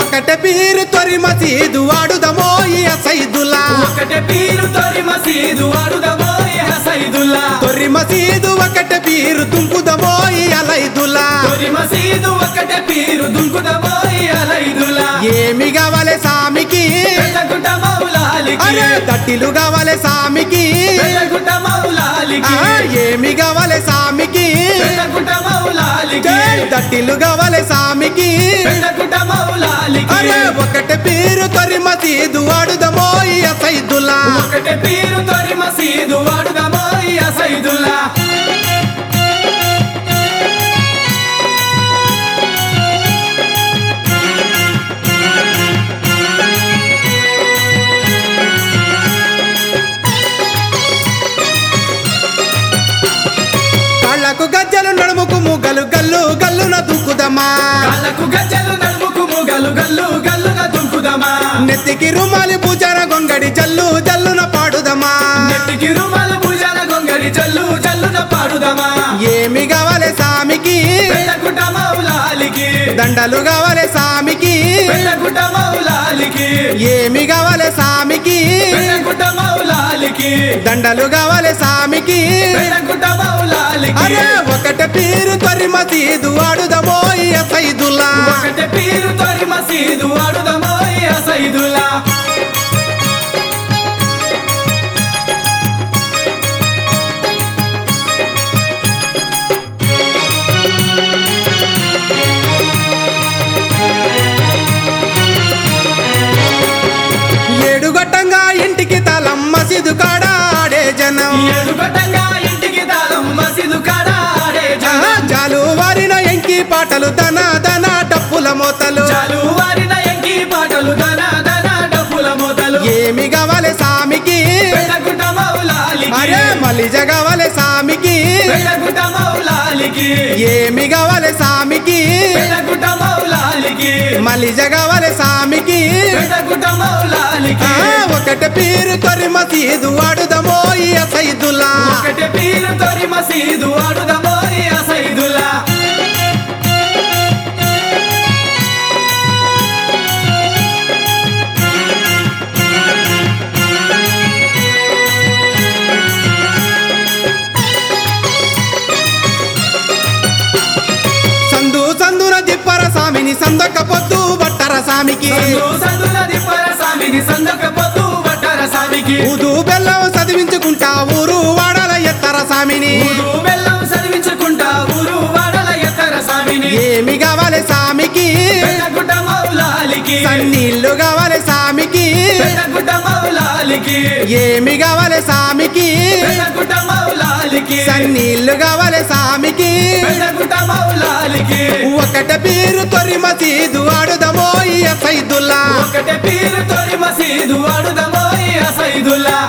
ఒకటే పీరు తొరి మసీదు వాడుదమో ఈ సైదులా ఒకటే పీరు తొరి మసీదు వాడుదమో హసైదుల్లా తొర్రి మసీదు ఒకటే పీరు తుంపుదమో ఈ అలైదులా తొరి మసీదు ఒకటే పీరు దుంకుదమో అలైదుల్లా ఏమి కావాలి సామికి వెళ్ళగుంట మౌలాలికి అరే దట్టిలు కావాలి సామికి వెళ్ళగుంట మౌలాలికి ఆ, ఏమి కావాలి సామికి వెళ్ళగుంట మౌలాలికి జై దట్టిలు కావాలి సామికి వెళ్ళగుంట మౌలాలికి అరే ఒకటే పీరు తొరి మసీదు వాడుదమో ఈ సైదులా ఒకటే పీరు తొరి మసీదు వాడుదమో హసైదుల్లా కళ్ళకు గజ్జలు నడుముకు ముగ్గలు గల్లు గల్లున దుక్కుదమా కాళ్ళకు గజ్జలు నడుముకు ముగలు గల్లు గల్లున దుంకుదమా నెత్తికి రుమాలి పూజార గొంగడి జల్లు జల్లున పాడుదమా నెత్తికి రుమాల భుజాల గొంగడి జల్లు జల్లున పాడుదమా ఏమి కావాలి సామికి వెళ్ళగుంట మౌలాలికి దండలు కావాలి సామికి వెళ్ళగుంట మౌలాలికి ఏమి కావాలి సామికి వెళ్ళగుంట మౌలాలికి దండలు కావాలి సామికి వెళ్ళగుంట మౌలాలికి అరే ఒకటే పీరు తొరి మసీదు వాడుదమో ఈ సైదుల్లా ఒకటే పీరు తొరి మసీదు వాడుదమో సైదుల్లా ఏడు గట్టంగా ఇంటికి తలం మసీదు కాడ ఆడే జనం ఏడు గట్టంగా ఇంటికి తాళం మసీదు కాడ ఆడే ఆహా, జనం. జాలు వారిన ఎంకి పాటలు దన దన డప్పుల మోతలు చాలు వారిన ఎంకి పాటలు దన దన డప్పుల మోతలు ఏమి కావాలి సామికి వెళ్ళగుంట మౌలాలికి అరే మలిజ కావాలి సామికి వెళ్ళగుంట మౌలాలికి ఏమి కావాలి సామికి వెళ్ళగుంట మౌలాలికి మలిజ కావాలి సామికి వెళ్ళగుంట మౌలాలికి ఆ, ఒకటే పీరు తొరి మసీదు వాడుదమో ఈ సైదుల్లా ఒకటే పీరు తొరి మసీదు ఆడుదమో సైదుల్లా సందు సందున దిప్పర సామిని సందొక్క పొద్దు బట్టర సామికి సందు సందునది పరసామిని సందక పొద్దు బట్టర సామికి ఊదు బెల్లం చదివించుకుంటా ఊరు వాడల ఎత్తర సామిని ఊరు బెల్లం చదివించుకుంటా ఊరు వాడల ఎత్తర సామిని ఏమి కావాలి సామికి వెళ్ళగుంట మౌలాలికి సన్నీళ్ళు కావాలి సామికి వెళ్ళగుంట మౌలాలికి ఏమి కావాలి సామికి వెళ్ళగుంట మౌలాలికి సన్నీళ్ళు కావాలి సామికి వెళ్ళగుంట మౌలాలికి ఒకట పీరు తొరి మసీదు ఆడుదమో ఈ సైదుల్లా ఒకటే పీరు తొలి మసీదు ఆడుదమో సైదుల్లా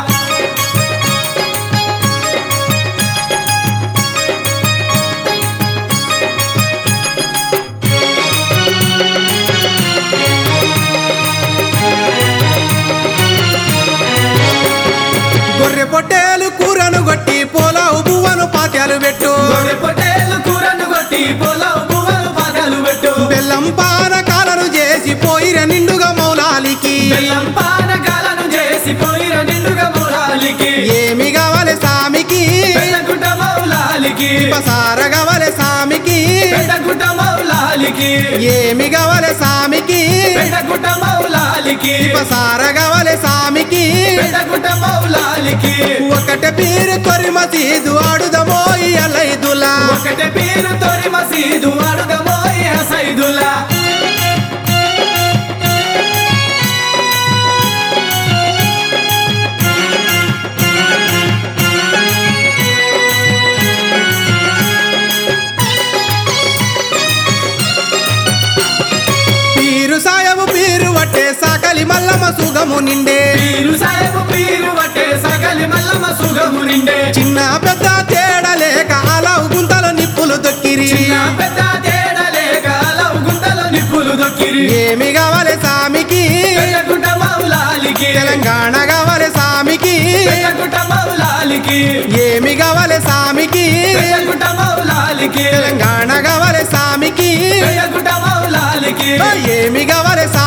గొర్రె పొట్టేలు కూరను కొట్టి పోలావు పువ్వను పాత్యాలు పెట్టు గొర్రె పొట్టేలు కూరను కొట్టి పొలం పువ్వులు పాదాలు పెట్టు బెల్లం పానకాలను చేసి పోయిర నిండుగా మౌలాలికి బెల్లం పానకాలను చేసి పోయిన నిండుగా మౌలాలికి ఏమి కావాలి సామికి వెళ్ళగుంట మౌలాలికి పసార కావాలి సామికి వెళ్ళగుంట మౌలాలికి ఏమి కావాలి సామికి వెళ్ళగుంట మౌలాలికి పసార కావాలి సామికి వెళ్ళగుంట మౌలాలికి ఒకటే పీరు తొరి మసీదు ఆడుదమో ఈ అలైదులా ఒకటే పీరు తొరి మసీదు ఆడుదమో సైదుల్లా పీరు సాయము పీరు వట్టే సాకలి మల్లమ్మ సుగము నిండే పీరు సాయపు పీరు వట్టే సగలి మల్లమ్మ సుగము నిండే చిన్న పెద్ద తేడా లేక అలావు గుంతలో నిప్పులు దొక్కిరి చిన్న పెద్ద తేడా లేక లవ్ గుంతలో నిప్పులు దొక్కిరి ఏమి కావాలి సామికి వెళ్ళగుంట మౌలాలికి తెలంగాణ కావాలి సామికి వెళ్ళగుంట మౌలాలికి ఏమి కావాలి సామికి వెళ్ళగుంట మౌలాలికి తెలంగాణ కావాలి సామికి వెళ్ళగుంట మౌలాలికి ఏమి కావాలి